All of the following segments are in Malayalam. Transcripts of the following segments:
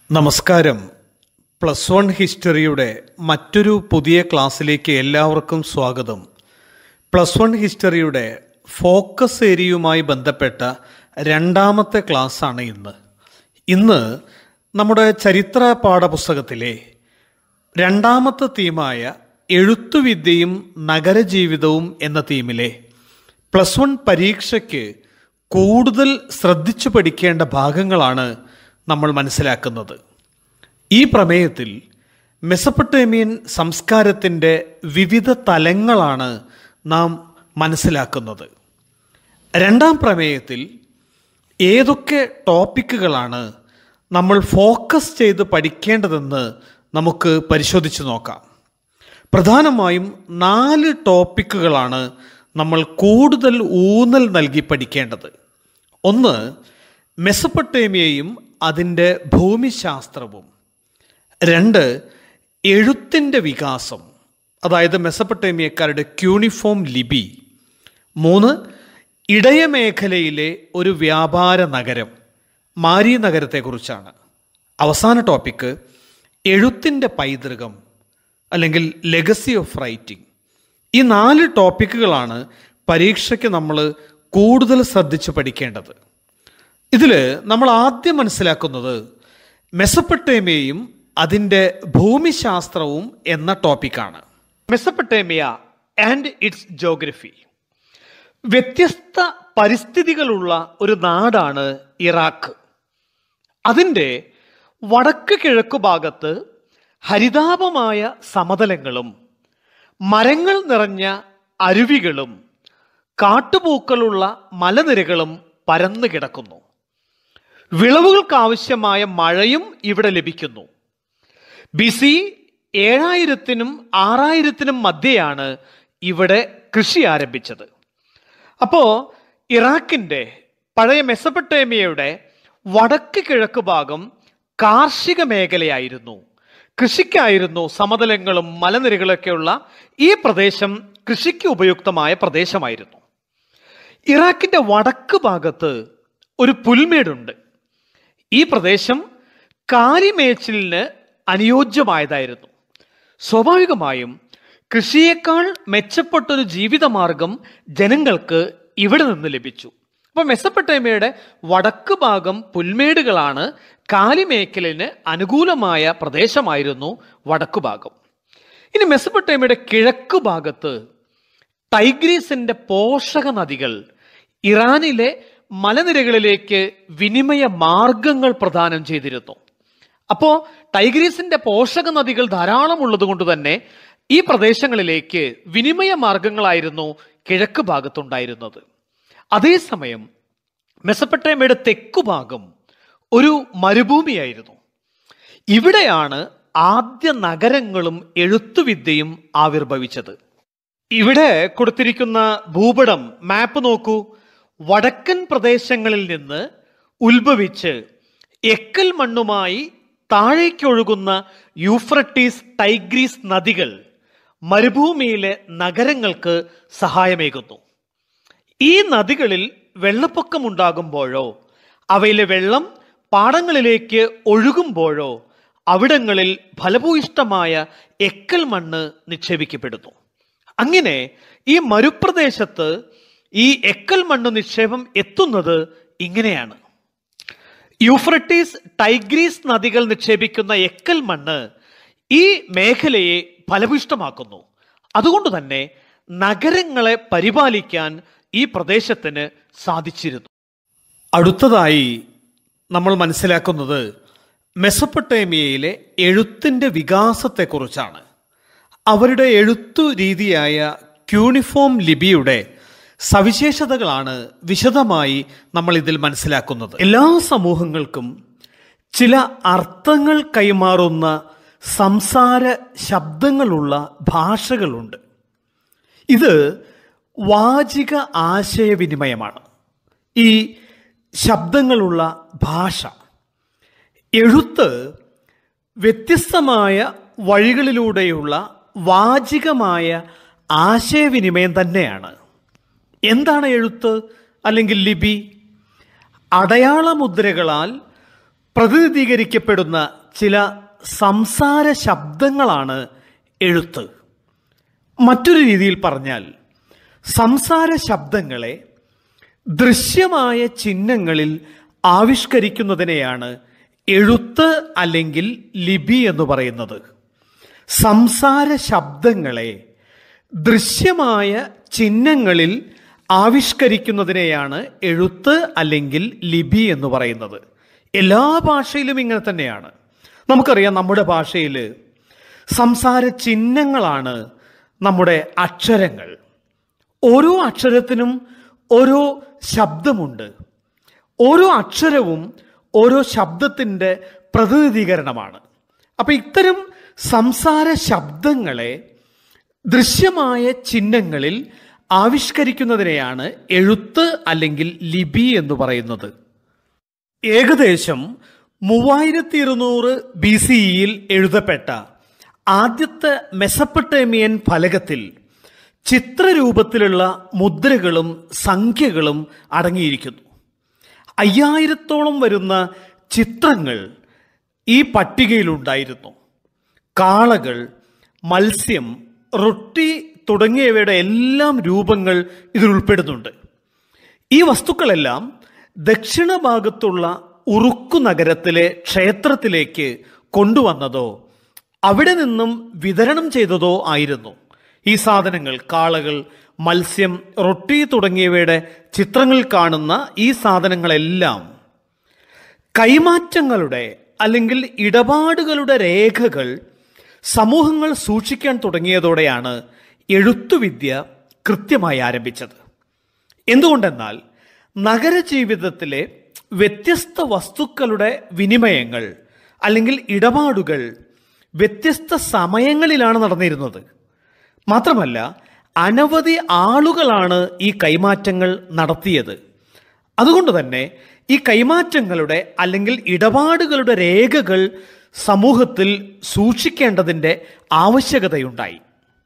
നമസ്കാരം പ്ലസ് വൺ ഹിസ്റ്ററിയുടെ മറ്റൊരു പുതിയ ക്ലാസ്സിലേക്ക് എല്ലാവർക്കും സ്വാഗതം പ്ലസ് വൺ ഹിസ്റ്ററിയുടെ ഫോക്കസ് ഏരിയയുമായി ബന്ധപ്പെട്ട രണ്ടാമത്തെ ക്ലാസ്സാണ് ഇന്ന് ഇന്ന് നമ്മുടെ ചരിത്ര പാഠപുസ്തകത്തിലെ രണ്ടാമത്തെ തീമായ എഴുത്തുവിദ്യയും നഗരജീവിതവും എന്ന തീമിലെ പ്ലസ് വൺ പരീക്ഷയ്ക്ക് കൂടുതൽ ശ്രദ്ധിച്ചു പഠിക്കേണ്ട ഭാഗങ്ങളാണ് നമ്മൾ മനസ്സിലാക്കുന്നത് ഈ പ്രമേയത്തിൽ മെസപ്പൊട്ടേമിയൻ സംസ്കാരത്തിൻ്റെ വിവിധ തലങ്ങളാണ് നാം മനസ്സിലാക്കുന്നത് രണ്ടാം പ്രമേയത്തിൽ ഏതൊക്കെ ടോപ്പിക്കുകളാണ് നമ്മൾ ഫോക്കസ് ചെയ്ത് പഠിക്കേണ്ടതെന്ന് നമുക്ക് പരിശോധിച്ച് നോക്കാം പ്രധാനമായും നാല് ടോപ്പിക്കുകളാണ് നമ്മൾ കൂടുതൽ ഊന്നൽ നൽകി പഠിക്കേണ്ടത് ഒന്ന് മെസപ്പൊട്ടേമിയയും അതിൻ്റെ ഭൂമിശാസ്ത്രവും രണ്ട് എഴുത്തിൻ്റെ വികാസം അതായത് മെസപ്പൊട്ടേമിയക്കാരുടെ ക്യൂണിഫോം ലിപി മൂന്ന് ഇടയമേഖലയിലെ ഒരു വ്യാപാര നഗരം മാരി നഗരത്തെക്കുറിച്ചാണ് അവസാന ടോപ്പിക്ക് എഴുത്തിൻ്റെ പൈതൃകം അല്ലെങ്കിൽ ലെഗസി ഓഫ് റൈറ്റിംഗ് ഈ നാല് ടോപ്പിക്കുകളാണ് പരീക്ഷയ്ക്ക് നമ്മൾ കൂടുതൽ ശ്രദ്ധിച്ച് പഠിക്കേണ്ടത് ഇതിൽ നമ്മൾ ആദ്യം മനസ്സിലാക്കുന്നത് മെസപ്പൊട്ടേമിയയും അതിൻ്റെ ഭൂമിശാസ്ത്രവും എന്ന ടോപ്പിക്കാണ് മെസപ്പൊട്ടേമിയ ആൻഡ് ഇറ്റ്സ് ജോഗ്രഫി വ്യത്യസ്ത പരിസ്ഥിതികളുള്ള ഒരു നാടാണ് ഇറാഖ് അതിൻ്റെ വടക്ക് കിഴക്കു ഭാഗത്ത് ഹരിതാപമായ സമതലങ്ങളും മരങ്ങൾ നിറഞ്ഞ അരുവികളും കാട്ടുപൂക്കളുള്ള മലനിരകളും പരന്നു കിടക്കുന്നു വിളവുകൾക്കാവശ്യമായ മഴയും ഇവിടെ ലഭിക്കുന്നു ബി സി ഏഴായിരത്തിനും ആറായിരത്തിനും മധ്യയാണ് ഇവിടെ കൃഷി ആരംഭിച്ചത് അപ്പോൾ ഇറാഖിൻ്റെ പഴയ മെസപ്പൊട്ടേമിയയുടെ വടക്ക് കിഴക്ക് ഭാഗം കാർഷിക മേഖലയായിരുന്നു കൃഷിക്കായിരുന്നു സമതലങ്ങളും മലനിരകളൊക്കെയുള്ള ഈ പ്രദേശം കൃഷിക്ക് ഉപയുക്തമായ പ്രദേശമായിരുന്നു ഇറാഖിന്റെ വടക്ക് ഭാഗത്ത് ഒരു പുൽമേടുണ്ട് ഈ പ്രദേശം കാലിമേച്ചിലിന് അനുയോജ്യമായതായിരുന്നു സ്വാഭാവികമായും കൃഷിയേക്കാൾ മെച്ചപ്പെട്ടൊരു ജീവിതമാർഗം ജനങ്ങൾക്ക് ഇവിടെ നിന്ന് ലഭിച്ചു അപ്പൊ മെസ്സപ്പൊട്ടേമിയയുടെ വടക്ക് ഭാഗം പുൽമേടുകളാണ് കാലിമേക്കലിന് അനുകൂലമായ പ്രദേശമായിരുന്നു വടക്കു ഭാഗം ഇനി മെസ്സപ്പൊട്ടേമിയയുടെ കിഴക്ക് ഭാഗത്ത് ടൈഗ്രീസിന്റെ പോഷക നദികൾ ഇറാനിലെ മലനിരകളിലേക്ക് വിനിമയ മാർഗങ്ങൾ പ്രദാനം ചെയ്തിരുന്നു അപ്പോ ടൈഗ്രീസിന്റെ പോഷക നദികൾ ധാരാളം ഉള്ളത് കൊണ്ട് തന്നെ ഈ പ്രദേശങ്ങളിലേക്ക് വിനിമയ മാർഗങ്ങളായിരുന്നു കിഴക്ക് ഭാഗത്തുണ്ടായിരുന്നത് അതേസമയം മെസപ്പെട്ടേമയുടെ തെക്കു ഭാഗം ഒരു മരുഭൂമിയായിരുന്നു ഇവിടെയാണ് ആദ്യ നഗരങ്ങളും എഴുത്തുവിദ്യയും ആവിർഭവിച്ചത് ഇവിടെ കൊടുത്തിരിക്കുന്ന ഭൂപടം മാപ്പ് നോക്കൂ വടക്കൻ പ്രദേശങ്ങളിൽ നിന്ന് ഉത്ഭവിച്ച് എക്കൽ മണ്ണുമായി താഴേക്കൊഴുകുന്ന യൂഫ്രട്ടീസ് ടൈഗ്രീസ് നദികൾ മരുഭൂമിയിലെ നഗരങ്ങൾക്ക് സഹായമേകുന്നു ഈ നദികളിൽ വെള്ളപ്പൊക്കമുണ്ടാകുമ്പോഴോ അവയിലെ വെള്ളം പാടങ്ങളിലേക്ക് ഒഴുകുമ്പോഴോ അവിടങ്ങളിൽ ഫലഭൂയിഷ്ടമായ എക്കൽ മണ്ണ് നിക്ഷേപിക്കപ്പെടുന്നു അങ്ങനെ ഈ മരുപ്രദേശത്ത് ഈ എക്കൽ മണ്ണ് നിക്ഷേപം എത്തുന്നത് ഇങ്ങനെയാണ് യൂഫ്രട്ടീസ് ടൈഗ്രീസ് നദികൾ നിക്ഷേപിക്കുന്ന എക്കൽ മണ്ണ് ഈ മേഖലയെ ഫലഭൂയിഷ്ടമാക്കുന്നു അതുകൊണ്ട് തന്നെ നഗരങ്ങളെ പരിപാലിക്കാൻ ഈ പ്രദേശത്തിന് സാധിച്ചിരുന്നു അടുത്തതായി നമ്മൾ മനസ്സിലാക്കുന്നത് മെസപ്പൊട്ടേമിയയിലെ എഴുത്തിൻ്റെ വികാസത്തെക്കുറിച്ചാണ് അവരുടെ എഴുത്തു രീതിയായ ക്യൂണിഫോം ലിപിയുടെ സവിശേഷതകളാണ് വിശദമായി നമ്മൾ ഇതിൽ മനസ്സിലാക്കുന്നത് എല്ലാ സമൂഹങ്ങൾക്കും ചില അർത്ഥങ്ങൾ കൈമാറുന്ന സംസാര ശബ്ദങ്ങളുള്ള ഭാഷകളുണ്ട് ഇത് വാചിക ആശയവിനിമയമാണ് ഈ ശബ്ദങ്ങളുള്ള ഭാഷ എഴുത്ത് വ്യത്യസ്തമായ വഴികളിലൂടെയുള്ള വാചികമായ ആശയവിനിമയം തന്നെയാണ് എന്താണ് എഴുത്ത് അല്ലെങ്കിൽ ലിപി അടയാളമുദ്രകളാൽ പ്രതിനിധീകരിക്കപ്പെടുന്ന ചില സംസാര ശബ്ദങ്ങളാണ് എഴുത്ത് മറ്റൊരു രീതിയിൽ പറഞ്ഞാൽ സംസാര ശബ്ദങ്ങളെ ദൃശ്യമായ ചിഹ്നങ്ങളിൽ ആവിഷ്കരിക്കുന്നതിനെയാണ് എഴുത്ത് അല്ലെങ്കിൽ ലിപി എന്ന് പറയുന്നത് സംസാര ശബ്ദങ്ങളെ ദൃശ്യമായ ചിഹ്നങ്ങളിൽ ആവിഷ്കരിക്കുന്നതിനെയാണ് എഴുത്ത് അല്ലെങ്കിൽ ലിപി എന്ന് പറയുന്നത് എല്ലാ ഭാഷയിലും ഇങ്ങനെ തന്നെയാണ് നമുക്കറിയാം നമ്മുടെ ഭാഷയിൽ സംസാര ചിഹ്നങ്ങളാണ് നമ്മുടെ അക്ഷരങ്ങൾ ഓരോ അക്ഷരത്തിനും ഓരോ ശബ്ദമുണ്ട് ഓരോ അക്ഷരവും ഓരോ ശബ്ദത്തിൻ്റെ പ്രതിനിധീകരണമാണ് അപ്പം ഇത്തരം സംസാര ശബ്ദങ്ങളെ ദൃശ്യമായ ചിഹ്നങ്ങളിൽ ആവിഷ്കരിക്കുന്നതിനെയാണ് എഴുത്ത് അല്ലെങ്കിൽ ലിപി എന്ന് പറയുന്നത് ഏകദേശം മൂവായിരത്തി ഇരുന്നൂറ് ബി സിഇയിൽ എഴുതപ്പെട്ട ആദ്യത്തെ മെസപ്പട്ടേമിയൻ ഫലകത്തിൽ ചിത്രരൂപത്തിലുള്ള മുദ്രകളും സംഖ്യകളും അടങ്ങിയിരിക്കുന്നു അയ്യായിരത്തോളം വരുന്ന ചിത്രങ്ങൾ ഈ പട്ടികയിലുണ്ടായിരുന്നു കാളകൾ മത്സ്യം റൊട്ടി തുടങ്ങിയവയുടെ എല്ലാം രൂപങ്ങൾ ഇതിൽ ഉൾപ്പെടുന്നുണ്ട് ഈ വസ്തുക്കളെല്ലാം ദക്ഷിണ ഭാഗത്തുള്ള ഉറുക്കു നഗരത്തിലെ ക്ഷേത്രത്തിലേക്ക് കൊണ്ടുവന്നതോ അവിടെ നിന്നും വിതരണം ചെയ്തതോ ആയിരുന്നു ഈ സാധനങ്ങൾ കാളകൾ മത്സ്യം റൊട്ടി തുടങ്ങിയവയുടെ ചിത്രങ്ങൾ കാണുന്ന ഈ സാധനങ്ങളെല്ലാം കൈമാറ്റങ്ങളുടെ അല്ലെങ്കിൽ ഇടപാടുകളുടെ രേഖകൾ സമൂഹങ്ങൾ സൂക്ഷിക്കാൻ തുടങ്ങിയതോടെയാണ് എഴുത്തുവിദ്യ കൃത്യമായി ആരംഭിച്ചത് എന്തുകൊണ്ടെന്നാൽ നഗരജീവിതത്തിലെ വ്യത്യസ്ത വസ്തുക്കളുടെ വിനിമയങ്ങൾ അല്ലെങ്കിൽ ഇടപാടുകൾ വ്യത്യസ്ത സമയങ്ങളിലാണ് നടന്നിരുന്നത് മാത്രമല്ല അനവധി ആളുകളാണ് ഈ കൈമാറ്റങ്ങൾ നടത്തിയത് അതുകൊണ്ട് തന്നെ ഈ കൈമാറ്റങ്ങളുടെ അല്ലെങ്കിൽ ഇടപാടുകളുടെ രേഖകൾ സമൂഹത്തിൽ സൂക്ഷിക്കേണ്ടതിൻ്റെ ആവശ്യകതയുണ്ടായി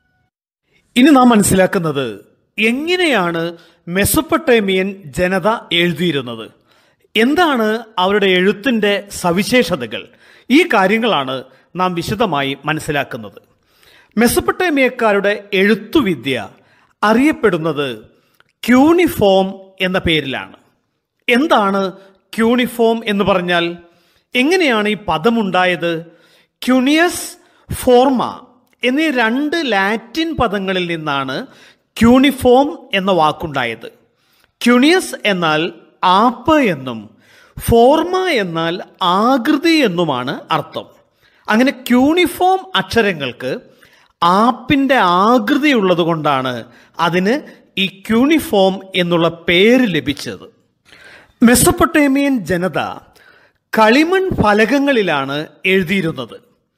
ഇനി നാം മനസ്സിലാക്കുന്നത് എങ്ങനെയാണ് മെസ്സപ്പൊട്ടേമിയൻ ജനത എഴുതിയിരുന്നത് എന്താണ് അവരുടെ എഴുത്തിൻ്റെ സവിശേഷതകൾ ഈ കാര്യങ്ങളാണ് നാം വിശദമായി മനസ്സിലാക്കുന്നത് മെസ്സപ്പൊട്ടേമിയക്കാരുടെ എഴുത്തുവിദ്യ അറിയപ്പെടുന്നത് ക്യൂണിഫോം എന്ന പേരിലാണ് എന്താണ് ക്യൂണിഫോം എന്ന് പറഞ്ഞാൽ എങ്ങനെയാണ് ഈ പദമുണ്ടായത് ക്യൂണിയസ് ഫോർമ എന്നീ രണ്ട് ലാറ്റിൻ പദങ്ങളിൽ നിന്നാണ് ക്യൂണിഫോം എന്ന വാക്കുണ്ടായത് ക്യൂണിയസ് എന്നാൽ ആപ്പ് എന്നും ഫോർമ എന്നാൽ ആകൃതി എന്നുമാണ് അർത്ഥം അങ്ങനെ ക്യൂണിഫോം അക്ഷരങ്ങൾക്ക് ആപ്പിൻ്റെ ആകൃതി ഉള്ളത് കൊണ്ടാണ് അതിന് ഈ ക്യൂണിഫോം എന്നുള്ള പേര് ലഭിച്ചത് മെസ്സപ്പൊട്ടേമിയൻ ജനത കളിമൺ ഫലകങ്ങളിലാണ് എഴുതിയിരുന്നത്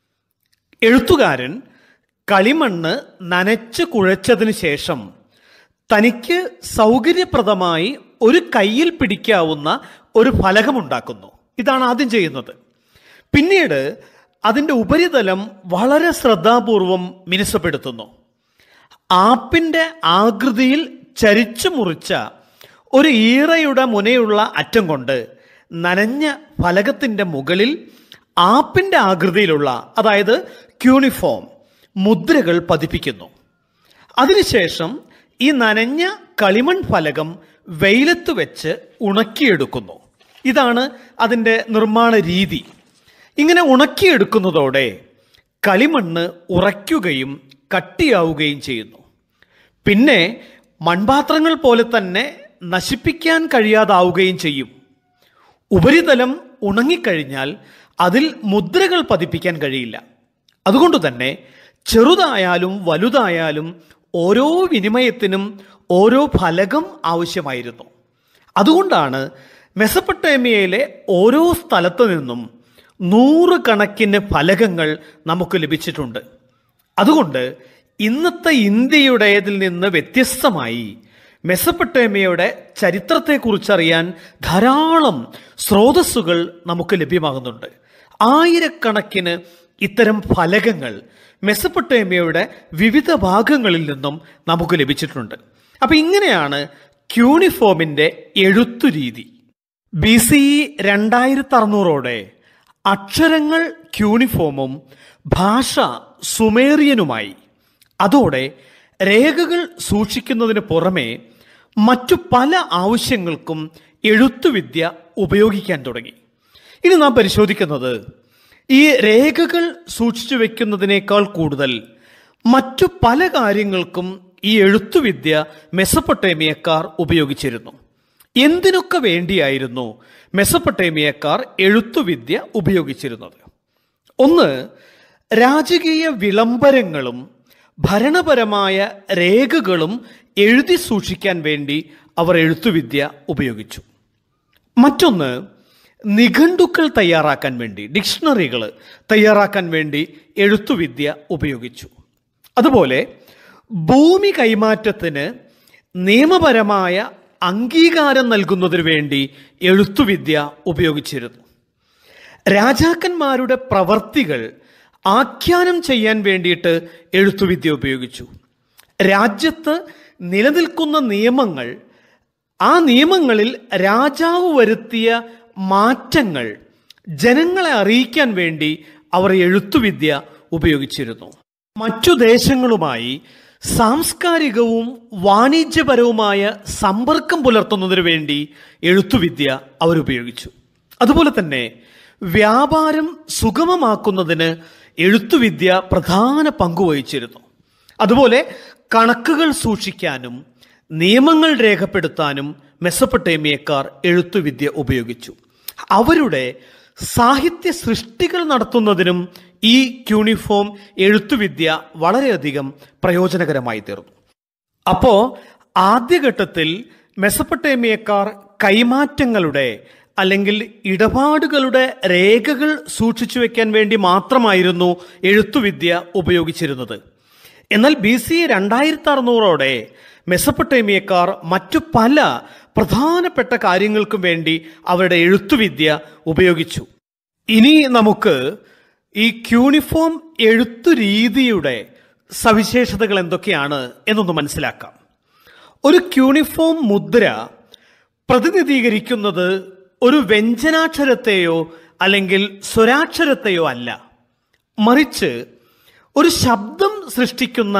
എഴുത്തുകാരൻ കളിമണ്ണ് നനച്ച് കുഴച്ചതിന് ശേഷം തനിക്ക് സൗകര്യപ്രദമായി ഒരു കയ്യിൽ പിടിക്കാവുന്ന ഒരു ഫലകമുണ്ടാക്കുന്നു ഇതാണ് ആദ്യം ചെയ്യുന്നത് പിന്നീട് അതിൻ്റെ ഉപരിതലം വളരെ ശ്രദ്ധാപൂർവം മിനുസപ്പെടുത്തുന്നു ആപ്പിൻ്റെ ആകൃതിയിൽ ചരിച്ചു മുറിച്ച ഒരു ഈറയുടെ മുനയുള്ള അറ്റം കൊണ്ട് നനഞ്ഞ ഫലകത്തിൻ്റെ മുകളിൽ ആപ്പിൻ്റെ ആകൃതിയിലുള്ള അതായത് ക്യൂണിഫോം മുദ്രകൾ പതിപ്പിക്കുന്നു അതിനുശേഷം ഈ നനഞ്ഞ കളിമൺ ഫലകം വെയിലത്ത് വെച്ച് ഉണക്കിയെടുക്കുന്നു ഇതാണ് അതിൻ്റെ നിർമ്മാണ രീതി ഇങ്ങനെ ഉണക്കിയെടുക്കുന്നതോടെ കളിമണ്ണ് ഉറയ്ക്കുകയും കട്ടിയാവുകയും ചെയ്യുന്നു പിന്നെ മൺപാത്രങ്ങൾ പോലെ തന്നെ നശിപ്പിക്കാൻ കഴിയാതാവുകയും ചെയ്യും ഉപരിതലം ഉണങ്ങിക്കഴിഞ്ഞാൽ അതിൽ മുദ്രകൾ പതിപ്പിക്കാൻ കഴിയില്ല അതുകൊണ്ട് തന്നെ ചെറുതായാലും വലുതായാലും ഓരോ വിനിമയത്തിനും ഓരോ ഫലകം ആവശ്യമായിരുന്നു അതുകൊണ്ടാണ് മെസപ്പൊട്ടേമിയയിലെ ഓരോ സ്ഥലത്തു നിന്നും നൂറുകണക്കിന് ഫലകങ്ങൾ നമുക്ക് ലഭിച്ചിട്ടുണ്ട് അതുകൊണ്ട് ഇന്നത്തെ ഇന്ത്യയുടേതിൽ നിന്ന് വ്യത്യസ്തമായി മെസ്സപ്പൊട്ടേമിയയുടെ ചരിത്രത്തെക്കുറിച്ചറിയാൻ ധാരാളം സ്രോതസ്സുകൾ നമുക്ക് ലഭ്യമാകുന്നുണ്ട് ആയിരക്കണക്കിന് ഇത്തരം ഫലകങ്ങൾ മെസ്സപ്പൊട്ടേമിയയുടെ വിവിധ ഭാഗങ്ങളിൽ നിന്നും നമുക്ക് ലഭിച്ചിട്ടുണ്ട് അപ്പം ഇങ്ങനെയാണ് ക്യൂണിഫോമിൻ്റെ എഴുത്തു രീതി ബി സി രണ്ടായിരത്തി അറുന്നൂറോടെ അക്ഷരങ്ങൾ ക്യൂണിഫോമും ഭാഷ സുമേറിയനുമായി അതോടെ രേഖകൾ സൂക്ഷിക്കുന്നതിന് പുറമെ മറ്റു പല ആവശ്യങ്ങൾക്കും എഴുത്തുവിദ്യ ഉപയോഗിക്കാൻ തുടങ്ങി ഇനി നാം പരിശോധിക്കുന്നത് ഈ രേഖകൾ സൂക്ഷിച്ചു വെക്കുന്നതിനേക്കാൾ കൂടുതൽ മറ്റു പല കാര്യങ്ങൾക്കും ഈ എഴുത്തുവിദ്യ മെസ്സപ്പൊട്ടേമിയക്കാർ ഉപയോഗിച്ചിരുന്നു എന്തിനൊക്കെ വേണ്ടിയായിരുന്നു മെസ്സപ്പൊട്ടേമിയക്കാർ എഴുത്തുവിദ്യ ഉപയോഗിച്ചിരുന്നത് ഒന്ന് രാജകീയ വിളംബരങ്ങളും ഭരണപരമായ രേഖകളും എഴുതി സൂക്ഷിക്കാൻ വേണ്ടി അവർ എഴുത്തുവിദ്യ ഉപയോഗിച്ചു മറ്റൊന്ന് നിഘണ്ടുക്കൾ തയ്യാറാക്കാൻ വേണ്ടി ഡിക്ഷണറികൾ തയ്യാറാക്കാൻ വേണ്ടി എഴുത്തുവിദ്യ ഉപയോഗിച്ചു അതുപോലെ ഭൂമി കൈമാറ്റത്തിന് നിയമപരമായ അംഗീകാരം നൽകുന്നതിന് വേണ്ടി എഴുത്തുവിദ്യ ഉപയോഗിച്ചിരുന്നു രാജാക്കന്മാരുടെ പ്രവർത്തികൾ ആഖ്യാനം ചെയ്യാൻ വേണ്ടിയിട്ട് എഴുത്തുവിദ്യ ഉപയോഗിച്ചു രാജ്യത്ത് നിലനിൽക്കുന്ന നിയമങ്ങൾ ആ നിയമങ്ങളിൽ രാജാവ് വരുത്തിയ മാറ്റങ്ങൾ ജനങ്ങളെ അറിയിക്കാൻ വേണ്ടി അവർ എഴുത്തുവിദ്യ ഉപയോഗിച്ചിരുന്നു മറ്റു ദേശങ്ങളുമായി സാംസ്കാരികവും വാണിജ്യപരവുമായ സമ്പർക്കം പുലർത്തുന്നതിന് വേണ്ടി എഴുത്തുവിദ്യ അവർ ഉപയോഗിച്ചു അതുപോലെ തന്നെ വ്യാപാരം സുഗമമാക്കുന്നതിന് എഴുത്തുവിദ്യ പ്രധാന പങ്കുവഹിച്ചിരുന്നു അതുപോലെ കണക്കുകൾ സൂക്ഷിക്കാനും നിയമങ്ങൾ രേഖപ്പെടുത്താനും മെസ്സപ്പൊട്ടേമിയക്കാർ എഴുത്തുവിദ്യ ഉപയോഗിച്ചു അവരുടെ സാഹിത്യ സൃഷ്ടികൾ നടത്തുന്നതിനും ഈ ക്യൂണിഫോം എഴുത്തുവിദ്യ വളരെയധികം പ്രയോജനകരമായി തീർന്നു അപ്പോ ആദ്യഘട്ടത്തിൽ മെസ്സപ്പൊട്ടേമിയക്കാർ കൈമാറ്റങ്ങളുടെ അല്ലെങ്കിൽ ഇടപാടുകളുടെ രേഖകൾ സൂക്ഷിച്ചു വെക്കാൻ വേണ്ടി മാത്രമായിരുന്നു എഴുത്തുവിദ്യ ഉപയോഗിച്ചിരുന്നത് എന്നാൽ ബി സി രണ്ടായിരത്തി അറുന്നൂറോടെ മെസ്സപ്പൊട്ടേമിയക്കാർ മറ്റു പല പ്രധാനപ്പെട്ട കാര്യങ്ങൾക്കും വേണ്ടി അവരുടെ എഴുത്തുവിദ്യ ഉപയോഗിച്ചു ഇനി നമുക്ക് ഈ ക്യൂണിഫോം എഴുത്തു രീതിയുടെ സവിശേഷതകൾ എന്തൊക്കെയാണ് എന്നൊന്ന് മനസ്സിലാക്കാം ഒരു ക്യൂണിഫോം മുദ്ര പ്രതിനിധീകരിക്കുന്നത് ഒരു വ്യഞ്ജനാക്ഷരത്തെയോ അല്ലെങ്കിൽ സ്വരാക്ഷരത്തെയോ അല്ല മറിച്ച് ഒരു ശബ്ദം സൃഷ്ടിക്കുന്ന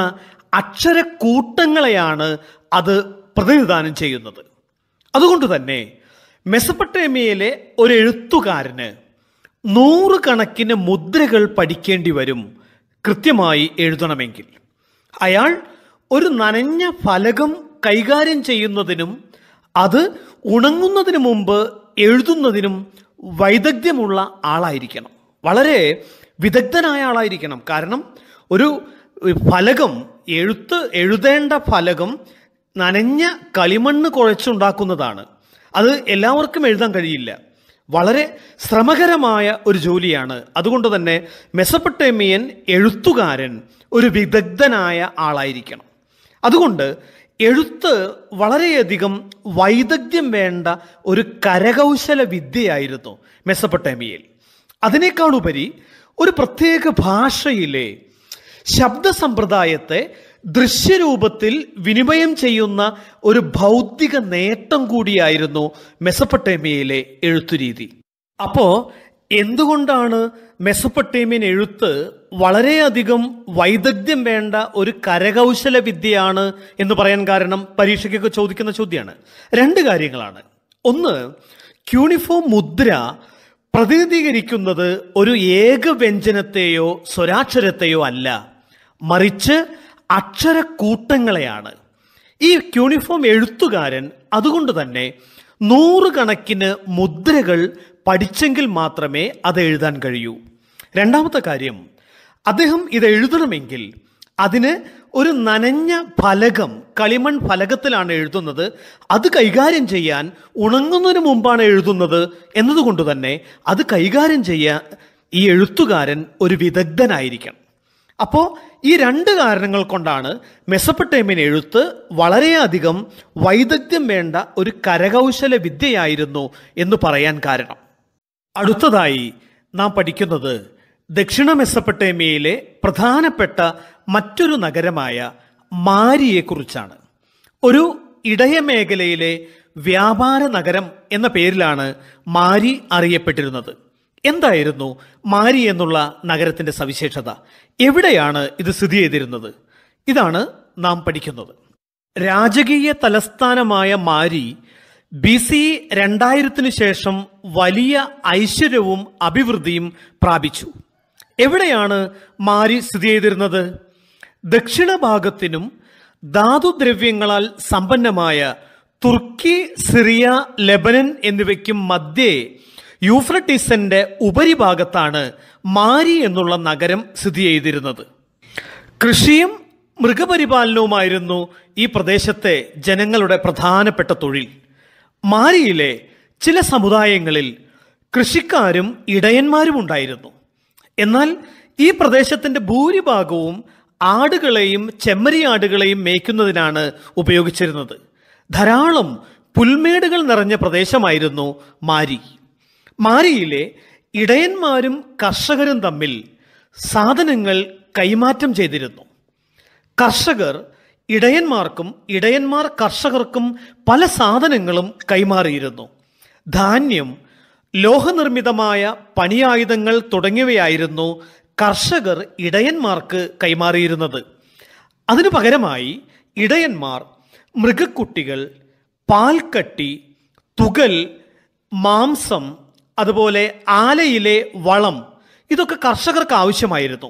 അക്ഷരക്കൂട്ടങ്ങളെയാണ് അത് പ്രതിനിധാനം ചെയ്യുന്നത് അതുകൊണ്ട് തന്നെ മെസപ്പട്ടേമിയയിലെ ഒരു എഴുത്തുകാരന് നൂറുകണക്കിന് മുദ്രകൾ പഠിക്കേണ്ടി വരും കൃത്യമായി എഴുതണമെങ്കിൽ അയാൾ ഒരു നനഞ്ഞ ഫലകം കൈകാര്യം ചെയ്യുന്നതിനും അത് ഉണങ്ങുന്നതിന് മുമ്പ് എഴുതുന്നതിനും വൈദഗ്ധ്യമുള്ള ആളായിരിക്കണം വളരെ വിദഗ്ധനായ ആളായിരിക്കണം കാരണം ഒരു ഫലകം എഴുത്ത് എഴുതേണ്ട ഫലകം നനഞ്ഞ കളിമണ്ണ് കുഴച്ചുണ്ടാക്കുന്നതാണ് അത് എല്ലാവർക്കും എഴുതാൻ കഴിയില്ല വളരെ ശ്രമകരമായ ഒരു ജോലിയാണ് അതുകൊണ്ട് തന്നെ മെസപ്പട്ടേമിയൻ എഴുത്തുകാരൻ ഒരു വിദഗ്ധനായ ആളായിരിക്കണം അതുകൊണ്ട് എഴുത്ത് വളരെയധികം വൈദഗ്ധ്യം വേണ്ട ഒരു കരകൗശല വിദ്യയായിരുന്നു മെസ്സപ്പൊട്ടേമിയയിൽ അതിനേക്കാളുപരി ഒരു പ്രത്യേക ഭാഷയിലെ ശബ്ദ സമ്പ്രദായത്തെ ദൃശ്യരൂപത്തിൽ വിനിമയം ചെയ്യുന്ന ഒരു ഭൗതിക നേട്ടം കൂടിയായിരുന്നു മെസ്സപ്പൊട്ടേമിയയിലെ എഴുത്തുരീതി അപ്പോ എന്തുകൊണ്ടാണ് മെസ്സപ്പൊട്ടേമിയൻ എഴുത്ത് വളരെയധികം വൈദഗ്ധ്യം വേണ്ട ഒരു കരകൗശല വിദ്യയാണ് എന്ന് പറയാൻ കാരണം പരീക്ഷയ്ക്കൊക്കെ ചോദിക്കുന്ന ചോദ്യമാണ് രണ്ട് കാര്യങ്ങളാണ് ഒന്ന് ക്യൂണിഫോം മുദ്ര പ്രതിനിധീകരിക്കുന്നത് ഒരു ഏകവ്യഞ്ജനത്തെയോ സ്വരാക്ഷരത്തെയോ അല്ല മറിച്ച് അക്ഷരക്കൂട്ടങ്ങളെയാണ് ഈ ക്യൂണിഫോം എഴുത്തുകാരൻ അതുകൊണ്ട് തന്നെ നൂറുകണക്കിന് മുദ്രകൾ പഠിച്ചെങ്കിൽ മാത്രമേ അത് എഴുതാൻ കഴിയൂ രണ്ടാമത്തെ കാര്യം അദ്ദേഹം ഇത് എഴുതണമെങ്കിൽ അതിന് ഒരു നനഞ്ഞ ഫലകം കളിമൺ ഫലകത്തിലാണ് എഴുതുന്നത് അത് കൈകാര്യം ചെയ്യാൻ ഉണങ്ങുന്നതിന് മുമ്പാണ് എഴുതുന്നത് എന്നതുകൊണ്ട് തന്നെ അത് കൈകാര്യം ചെയ്യാൻ ഈ എഴുത്തുകാരൻ ഒരു വിദഗ്ധനായിരിക്കണം അപ്പോൾ ഈ രണ്ട് കാരണങ്ങൾ കൊണ്ടാണ് മെസ്സപ്പൊട്ടേമിയൻ എഴുത്ത് വളരെയധികം വൈദഗ്ധ്യം വേണ്ട ഒരു കരകൗശല വിദ്യയായിരുന്നു എന്ന് പറയാൻ കാരണം അടുത്തതായി നാം പഠിക്കുന്നത് ദക്ഷിണ മെസ്സപ്പൊട്ടേമിയയിലെ പ്രധാനപ്പെട്ട മറ്റൊരു നഗരമായ മാരിയെക്കുറിച്ചാണ് ഒരു ഇടയമേഖലയിലെ വ്യാപാര നഗരം എന്ന പേരിലാണ് മാരി അറിയപ്പെട്ടിരുന്നത് എന്തായിരുന്നു മാരി എന്നുള്ള നഗരത്തിന്റെ സവിശേഷത എവിടെയാണ് ഇത് സ്ഥിതി ചെയ്തിരുന്നത് ഇതാണ് നാം പഠിക്കുന്നത് രാജകീയ തലസ്ഥാനമായ മാരി ബി സി രണ്ടായിരത്തിനു ശേഷം വലിയ ഐശ്വര്യവും അഭിവൃദ്ധിയും പ്രാപിച്ചു എവിടെയാണ് മാരി സ്ഥിതി ചെയ്തിരുന്നത് ദക്ഷിണ ഭാഗത്തിനും ധാതുദ്രവ്യങ്ങളാൽ സമ്പന്നമായ തുർക്കി സിറിയ ലെബനൻ എന്നിവയ്ക്കും മധ്യേ യൂഫ്രട്ടീസന്റെ ഉപരിഭാഗത്താണ് മാരി എന്നുള്ള നഗരം സ്ഥിതി ചെയ്തിരുന്നത് കൃഷിയും മൃഗപരിപാലനവുമായിരുന്നു ഈ പ്രദേശത്തെ ജനങ്ങളുടെ പ്രധാനപ്പെട്ട തൊഴിൽ മാരിയിലെ ചില സമുദായങ്ങളിൽ കൃഷിക്കാരും ഇടയന്മാരും ഉണ്ടായിരുന്നു എന്നാൽ ഈ പ്രദേശത്തിന്റെ ഭൂരിഭാഗവും ആടുകളെയും ചെമ്മരിയാടുകളെയും മേയ്ക്കുന്നതിനാണ് ഉപയോഗിച്ചിരുന്നത് ധാരാളം പുൽമേടുകൾ നിറഞ്ഞ പ്രദേശമായിരുന്നു മാരി മാരിയിലെ ഇടയന്മാരും കർഷകരും തമ്മിൽ സാധനങ്ങൾ കൈമാറ്റം ചെയ്തിരുന്നു കർഷകർ ഇടയന്മാർക്കും ഇടയന്മാർ കർഷകർക്കും പല സാധനങ്ങളും കൈമാറിയിരുന്നു ധാന്യം ലോഹനിർമ്മിതമായ പണിയായുധങ്ങൾ തുടങ്ങിയവയായിരുന്നു കർഷകർ ഇടയന്മാർക്ക് കൈമാറിയിരുന്നത് അതിനു പകരമായി ഇടയന്മാർ മൃഗക്കുട്ടികൾ പാൽക്കട്ടി തുകൽ മാംസം അതുപോലെ ആലയിലെ വളം ഇതൊക്കെ കർഷകർക്ക് ആവശ്യമായിരുന്നു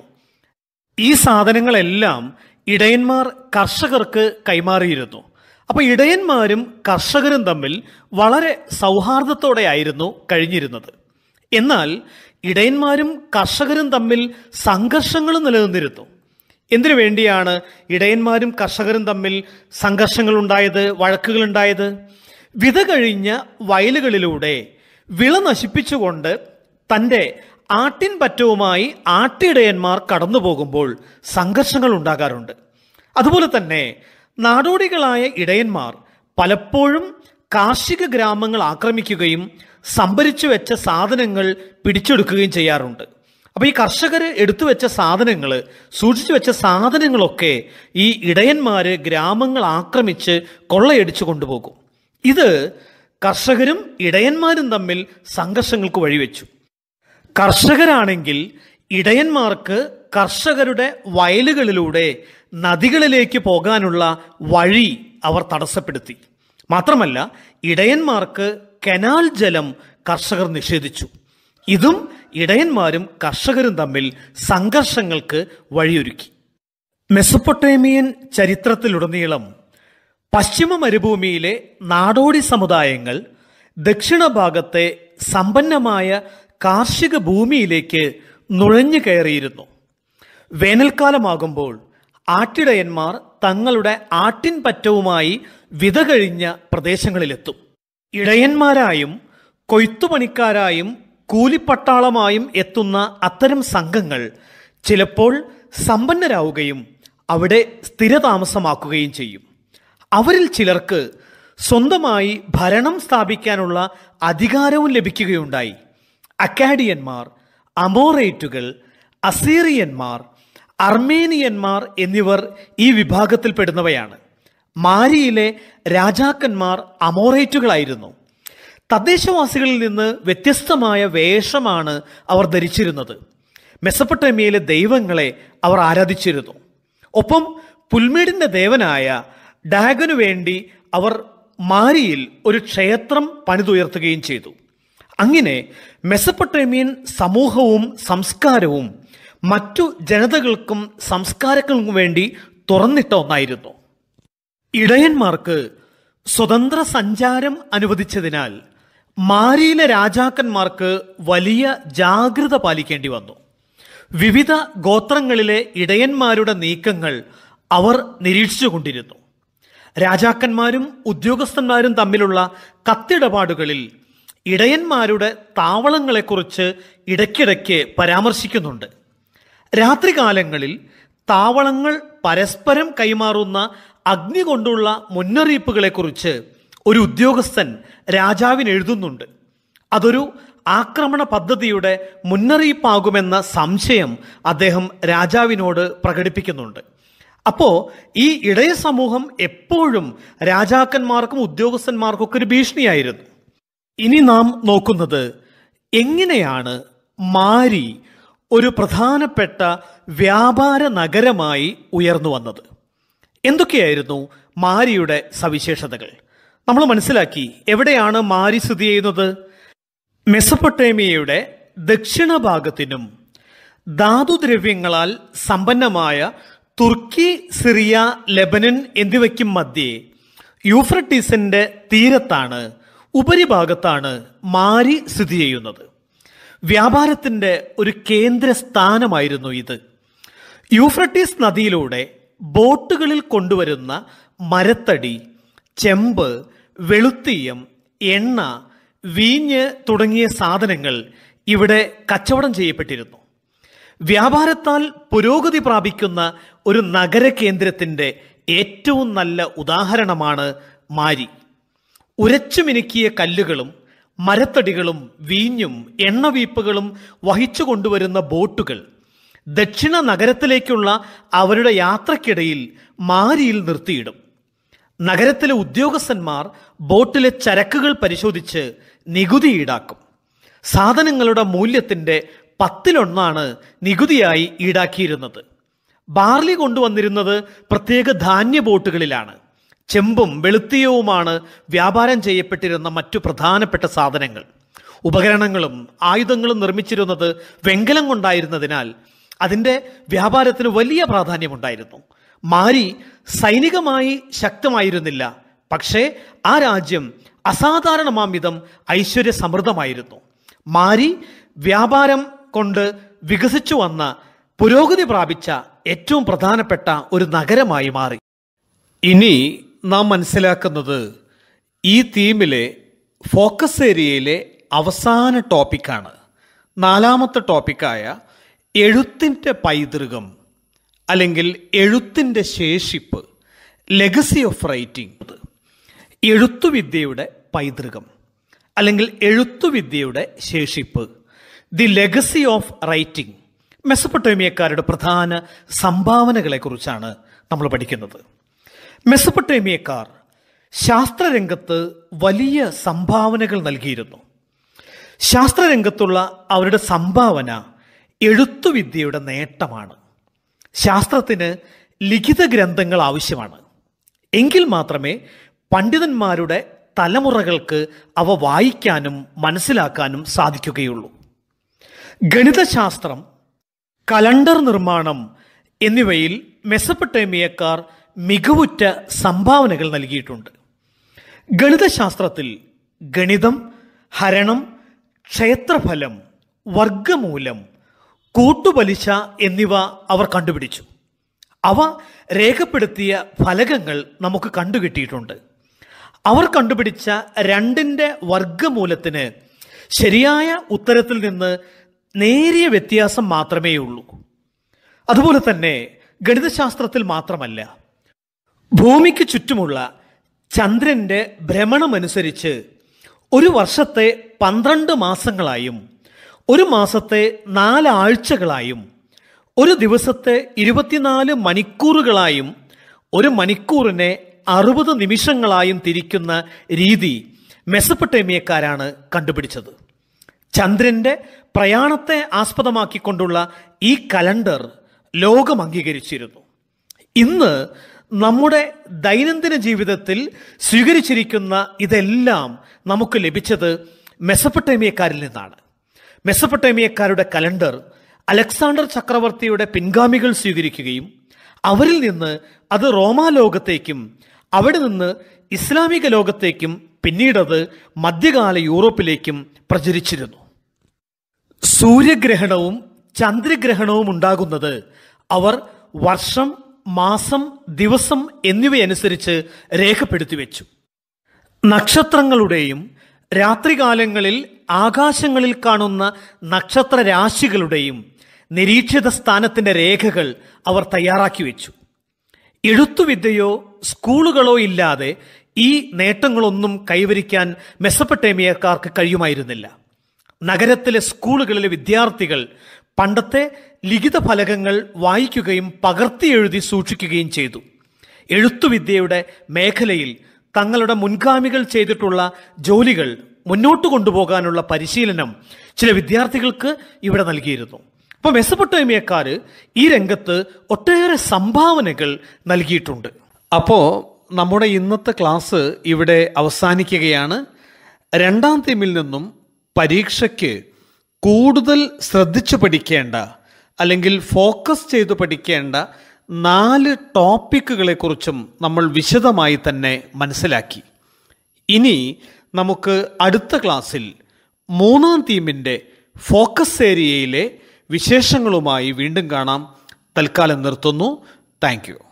ഈ സാധനങ്ങളെല്ലാം ഇടയന്മാർ കർഷകർക്ക് കൈമാറിയിരുന്നു അപ്പൊ ഇടയന്മാരും കർഷകരും തമ്മിൽ വളരെ സൗഹാർദ്ദത്തോടെയായിരുന്നു കഴിഞ്ഞിരുന്നത് എന്നാൽ ഇടയന്മാരും കർഷകരും തമ്മിൽ സംഘർഷങ്ങൾ നിലനിന്നിരുന്നു എന്തിനു വേണ്ടിയാണ് ഇടയന്മാരും കർഷകരും തമ്മിൽ സംഘർഷങ്ങൾ ഉണ്ടായത് വഴക്കുകൾ ഉണ്ടായത് വിത കഴിഞ്ഞ വയലുകളിലൂടെ വിള നശിപ്പിച്ചുകൊണ്ട് തൻ്റെ ആട്ടിൻ പറ്റവുമായി ആട്ടിടയന്മാർ കടന്നു പോകുമ്പോൾ സംഘർഷങ്ങൾ ഉണ്ടാകാറുണ്ട് അതുപോലെ തന്നെ നാടോടികളായ ഇടയന്മാർ പലപ്പോഴും കാർഷിക ഗ്രാമങ്ങൾ ആക്രമിക്കുകയും സംഭരിച്ചു വെച്ച സാധനങ്ങൾ പിടിച്ചെടുക്കുകയും ചെയ്യാറുണ്ട് അപ്പൊ ഈ കർഷകർ എടുത്തു വെച്ച സാധനങ്ങൾ സൂക്ഷിച്ചു വെച്ച സാധനങ്ങളൊക്കെ ഈ ഇടയന്മാര് ഗ്രാമങ്ങൾ ആക്രമിച്ച് കൊള്ളയടിച്ചു കൊണ്ടുപോകും ഇത് കർഷകരും ഇടയന്മാരും തമ്മിൽ സംഘർഷങ്ങൾക്ക് വഴിവെച്ചു കർഷകരാണെങ്കിൽ ഇടയന്മാർക്ക് കർഷകരുടെ വയലുകളിലൂടെ നദികളിലേക്ക് പോകാനുള്ള വഴി അവർ തടസ്സപ്പെടുത്തി മാത്രമല്ല ഇടയന്മാർക്ക് കനാൽ ജലം കർഷകർ നിഷേധിച്ചു ഇതും ഇടയന്മാരും കർഷകരും തമ്മിൽ സംഘർഷങ്ങൾക്ക് വഴിയൊരുക്കി മെസ്സപ്പൊട്ടേമിയൻ ചരിത്രത്തിലുടനീളം പശ്ചിമ മരുഭൂമിയിലെ നാടോടി സമുദായങ്ങൾ ദക്ഷിണ ഭാഗത്തെ സമ്പന്നമായ കാർഷിക ഭൂമിയിലേക്ക് നുഴഞ്ഞു കയറിയിരുന്നു വേനൽക്കാലമാകുമ്പോൾ ആട്ടിടയന്മാർ തങ്ങളുടെ ആട്ടിൻ പറ്റവുമായി വിത കഴിഞ്ഞ പ്രദേശങ്ങളിലെത്തും ഇടയന്മാരായും കൊയ്ത്തുപണിക്കാരായും കൂലിപ്പട്ടാളമായും എത്തുന്ന അത്തരം സംഘങ്ങൾ ചിലപ്പോൾ സമ്പന്നരാവുകയും അവിടെ സ്ഥിരതാമസമാക്കുകയും ചെയ്യും അവരിൽ ചിലർക്ക് സ്വന്തമായി ഭരണം സ്ഥാപിക്കാനുള്ള അധികാരവും ലഭിക്കുകയുണ്ടായി അക്കാഡിയന്മാർ അമോറേറ്റുകൾ അസീറിയന്മാർ അർമേനിയന്മാർ എന്നിവർ ഈ വിഭാഗത്തിൽപ്പെടുന്നവയാണ് മാരിയിലെ രാജാക്കന്മാർ അമോറേറ്റുകളായിരുന്നു തദ്ദേശവാസികളിൽ നിന്ന് വ്യത്യസ്തമായ വേഷമാണ് അവർ ധരിച്ചിരുന്നത് മെസ്സപ്പൊട്ടേമിയയിലെ ദൈവങ്ങളെ അവർ ആരാധിച്ചിരുന്നു ഒപ്പം പുൽമേടിന്റെ ദേവനായ ഡാഗനു വേണ്ടി അവർ മാരിയിൽ ഒരു ക്ഷേത്രം പണിതുയർത്തുകയും ചെയ്തു അങ്ങനെ മെസ്സപ്പൊട്ടേമിയൻ സമൂഹവും സംസ്കാരവും മറ്റു ജനതകൾക്കും സംസ്കാരങ്ങൾക്കും വേണ്ടി തുറന്നിട്ട ഒന്നായിരുന്നു ഇടയന്മാർക്ക് സ്വതന്ത്ര സഞ്ചാരം അനുവദിച്ചതിനാൽ മാരിയിലെ രാജാക്കന്മാർക്ക് വലിയ ജാഗ്രത പാലിക്കേണ്ടി വന്നു വിവിധ ഗോത്രങ്ങളിലെ ഇടയന്മാരുടെ നീക്കങ്ങൾ അവർ നിരീക്ഷിച്ചുകൊണ്ടിരുന്നു രാജാക്കന്മാരും ഉദ്യോഗസ്ഥന്മാരും തമ്മിലുള്ള കത്തിടപാടുകളിൽ ഇടയന്മാരുടെ താവളങ്ങളെക്കുറിച്ച് ഇടയ്ക്കിടയ്ക്ക് പരാമർശിക്കുന്നുണ്ട് രാത്രികാലങ്ങളിൽ താവളങ്ങൾ പരസ്പരം കൈമാറുന്ന അഗ്നി കൊണ്ടുള്ള മുന്നറിയിപ്പുകളെക്കുറിച്ച് ഒരു ഉദ്യോഗസ്ഥൻ രാജാവിന് എഴുതുന്നുണ്ട് അതൊരു ആക്രമണ പദ്ധതിയുടെ മുന്നറിയിപ്പാകുമെന്ന സംശയം അദ്ദേഹം രാജാവിനോട് പ്രകടിപ്പിക്കുന്നുണ്ട് അപ്പോ ഈ ഇടയ സമൂഹം എപ്പോഴും രാജാക്കന്മാർക്കും ഉദ്യോഗസ്ഥന്മാർക്കും ഒക്കെ ഒരു ഭീഷണിയായിരുന്നു ഇനി നാം നോക്കുന്നത് എങ്ങനെയാണ് മാരി ഒരു പ്രധാനപ്പെട്ട വ്യാപാര നഗരമായി ഉയർന്നു വന്നത് എന്തൊക്കെയായിരുന്നു മാരിയുടെ സവിശേഷതകൾ നമ്മൾ മനസ്സിലാക്കി എവിടെയാണ് മാരി സ്ഥിതി ചെയ്യുന്നത് മെസപ്പൊട്ടേമിയയുടെ ദക്ഷിണ ഭാഗത്തിനും ധാതുദ്രവ്യങ്ങളാൽ സമ്പന്നമായ തുർക്കി സിറിയ ലെബനൻ എന്നിവയ്ക്കും മധ്യേ യൂഫ്രട്ടീസിന്റെ തീരത്താണ് ഉപരിഭാഗത്താണ് മാരി സ്ഥിതി ചെയ്യുന്നത് വ്യാപാരത്തിന്റെ ഒരു കേന്ദ്ര സ്ഥാനമായിരുന്നു ഇത് യൂഫ്രട്ടീസ് നദിയിലൂടെ ബോട്ടുകളിൽ കൊണ്ടുവരുന്ന മരത്തടി ചെമ്പ് വെളുത്തീയം എണ്ണ വീഞ്ഞ് തുടങ്ങിയ സാധനങ്ങൾ ഇവിടെ കച്ചവടം ചെയ്യപ്പെട്ടിരുന്നു വ്യാപാരത്താൽ പുരോഗതി പ്രാപിക്കുന്ന ഒരു നഗര കേന്ദ്രത്തിന്റെ ഏറ്റവും നല്ല ഉദാഹരണമാണ് മാരി ഉരച്ചുമിനുക്കിയ കല്ലുകളും മരത്തടികളും വീഞ്ഞും എണ്ണവീപ്പുകളും വഹിച്ചു കൊണ്ടുവരുന്ന ബോട്ടുകൾ ദക്ഷിണ നഗരത്തിലേക്കുള്ള അവരുടെ യാത്രക്കിടയിൽ മാരിയിൽ നിർത്തിയിടും നഗരത്തിലെ ഉദ്യോഗസ്ഥന്മാർ ബോട്ടിലെ ചരക്കുകൾ പരിശോധിച്ച് നികുതി ഈടാക്കും സാധനങ്ങളുടെ മൂല്യത്തിന്റെ പത്തിലൊന്നാണ് നികുതിയായി ഈടാക്കിയിരുന്നത് ബാർലി കൊണ്ടുവന്നിരുന്നത് പ്രത്യേക ധാന്യ ബോട്ടുകളിലാണ് ചെമ്പും വെളുത്തിയവുമാണ് വ്യാപാരം ചെയ്യപ്പെട്ടിരുന്ന മറ്റു പ്രധാനപ്പെട്ട സാധനങ്ങൾ ഉപകരണങ്ങളും ആയുധങ്ങളും നിർമ്മിച്ചിരുന്നത് വെങ്കലം കൊണ്ടായിരുന്നതിനാൽ അതിൻ്റെ വ്യാപാരത്തിന് വലിയ പ്രാധാന്യമുണ്ടായിരുന്നു മാരി സൈനികമായി ശക്തമായിരുന്നില്ല പക്ഷേ ആ രാജ്യം അസാധാരണമാം വിധം ഐശ്വര്യ സമൃദ്ധമായിരുന്നു മാരി വ്യാപാരം കൊണ്ട് വികസിച്ചു വന്ന പുരോഗതി പ്രാപിച്ച ഏറ്റവും പ്രധാനപ്പെട്ട ഒരു നഗരമായി മാറി ഇനി നാം മനസ്സിലാക്കുന്നത് ഈ തീമിലെ ഫോക്കസ് ഏരിയയിലെ അവസാന ടോപ്പിക്കാണ് നാലാമത്തെ ടോപ്പിക്കായ എഴുത്തിൻ്റെ പൈതൃകം അല്ലെങ്കിൽ എഴുത്തിൻ്റെ ശേഷിപ്പ് ലെഗസി ഓഫ് റൈറ്റിംഗ് എഴുത്തുവിദ്യയുടെ പൈതൃകം അല്ലെങ്കിൽ എഴുത്തുവിദ്യയുടെ ശേഷിപ്പ് ദി ലെഗസി ഓഫ് റൈറ്റിംഗ് മെസ്സപ്പൊട്ടേമിയക്കാരുടെ പ്രധാന സംഭാവനകളെക്കുറിച്ചാണ് നമ്മൾ പഠിക്കുന്നത് മെസ്സപ്പൊട്ടേമിയക്കാർ ശാസ്ത്രരംഗത്ത് വലിയ സംഭാവനകൾ നൽകിയിരുന്നു ശാസ്ത്രരംഗത്തുള്ള അവരുടെ സംഭാവന എഴുത്തുവിദ്യയുടെ നേട്ടമാണ് ശാസ്ത്രത്തിന് ലിഖിത ഗ്രന്ഥങ്ങൾ ആവശ്യമാണ് എങ്കിൽ മാത്രമേ പണ്ഡിതന്മാരുടെ തലമുറകൾക്ക് അവ വായിക്കാനും മനസ്സിലാക്കാനും സാധിക്കുകയുള്ളൂ ഗണിതശാസ്ത്രം കലണ്ടർ നിർമ്മാണം എന്നിവയിൽ മെസ്സപ്പൊട്ടേമിയക്കാർ മികവുറ്റ സംഭാവനകൾ നൽകിയിട്ടുണ്ട് ഗണിതശാസ്ത്രത്തിൽ ഗണിതം ഹരണം ക്ഷേത്രഫലം വർഗമൂലം കൂട്ടുപലിശ എന്നിവ അവർ കണ്ടുപിടിച്ചു അവ രേഖപ്പെടുത്തിയ ഫലകങ്ങൾ നമുക്ക് കണ്ടുകിട്ടിയിട്ടുണ്ട് അവർ കണ്ടുപിടിച്ച രണ്ടിൻ്റെ വർഗമൂലത്തിന് ശരിയായ ഉത്തരത്തിൽ നിന്ന് നേരിയ വ്യത്യാസം മാത്രമേ ഉള്ളൂ അതുപോലെ തന്നെ ഗണിതശാസ്ത്രത്തിൽ മാത്രമല്ല ഭൂമിക്ക് ചുറ്റുമുള്ള ചന്ദ്രന്റെ ഭ്രമണമനുസരിച്ച് ഒരു വർഷത്തെ പന്ത്രണ്ട് മാസങ്ങളായും ഒരു മാസത്തെ നാലാഴ്ചകളായും ഒരു ദിവസത്തെ ഇരുപത്തിനാല് മണിക്കൂറുകളായും ഒരു മണിക്കൂറിനെ അറുപത് നിമിഷങ്ങളായും തിരിക്കുന്ന രീതി മെസ്സപ്പൊട്ടേമിയക്കാരാണ് കണ്ടുപിടിച്ചത് ചന്ദ്രന്റെ പ്രയാണത്തെ ആസ്പദമാക്കിക്കൊണ്ടുള്ള ഈ കലണ്ടർ ലോകം അംഗീകരിച്ചിരുന്നു ഇന്ന് നമ്മുടെ ദൈനംദിന ജീവിതത്തിൽ സ്വീകരിച്ചിരിക്കുന്ന ഇതെല്ലാം നമുക്ക് ലഭിച്ചത് മെസ്സപ്പൊട്ടേമിയക്കാരിൽ നിന്നാണ് മെസ്സപ്പൊട്ടേമിയക്കാരുടെ കലണ്ടർ അലക്സാണ്ടർ ചക്രവർത്തിയുടെ പിൻഗാമികൾ സ്വീകരിക്കുകയും അവരിൽ നിന്ന് അത് റോമാലോകത്തേക്കും അവിടെ നിന്ന് ഇസ്ലാമിക ലോകത്തേക്കും പിന്നീടത് മധ്യകാല യൂറോപ്പിലേക്കും പ്രചരിച്ചിരുന്നു സൂര്യഗ്രഹണവും ചന്ദ്രഗ്രഹണവും ഉണ്ടാകുന്നത് അവർ വർഷം മാസം ദിവസം എന്നിവയനുസരിച്ച് രേഖപ്പെടുത്തി വെച്ചു നക്ഷത്രങ്ങളുടെയും രാത്രികാലങ്ങളിൽ ആകാശങ്ങളിൽ കാണുന്ന നക്ഷത്ര രാശികളുടെയും നിരീക്ഷിത സ്ഥാനത്തിന്റെ രേഖകൾ അവർ തയ്യാറാക്കി വെച്ചു എഴുത്തുവിദ്യയോ സ്കൂളുകളോ ഇല്ലാതെ ഈ നേട്ടങ്ങളൊന്നും കൈവരിക്കാൻ മെസ്സപ്പൊട്ടേമിയക്കാർക്ക് കഴിയുമായിരുന്നില്ല നഗരത്തിലെ സ്കൂളുകളിലെ വിദ്യാർത്ഥികൾ പണ്ടത്തെ ലിഖിത ഫലകങ്ങൾ വായിക്കുകയും പകർത്തി എഴുതി സൂക്ഷിക്കുകയും ചെയ്തു എഴുത്തുവിദ്യയുടെ മേഖലയിൽ തങ്ങളുടെ മുൻഗാമികൾ ചെയ്തിട്ടുള്ള ജോലികൾ മുന്നോട്ട് കൊണ്ടുപോകാനുള്ള പരിശീലനം ചില വിദ്യാർത്ഥികൾക്ക് ഇവിടെ നൽകിയിരുന്നു അപ്പോൾ മെസ്സപ്പൊട്ടേമിയക്കാർ ഈ രംഗത്ത് ഒട്ടേറെ സംഭാവനകൾ നൽകിയിട്ടുണ്ട് അപ്പോൾ നമ്മുടെ ഇന്നത്തെ ക്ലാസ് ഇവിടെ അവസാനിക്കുകയാണ് രണ്ടാം തീമിൽ നിന്നും പരീക്ഷയ്ക്ക് കൂടുതൽ ശ്രദ്ധിച്ചു പഠിക്കേണ്ട അല്ലെങ്കിൽ ഫോക്കസ് ചെയ്തു പഠിക്കേണ്ട നാല് ടോപ്പിക്കുകളെക്കുറിച്ചും നമ്മൾ വിശദമായി തന്നെ മനസ്സിലാക്കി ഇനി നമുക്ക് അടുത്ത ക്ലാസ്സിൽ മൂന്നാം തീമിൻ്റെ ഫോക്കസ് ഏരിയയിലെ വിശേഷങ്ങളുമായി വീണ്ടും കാണാം തൽക്കാലം നിർത്തുന്നു താങ്ക്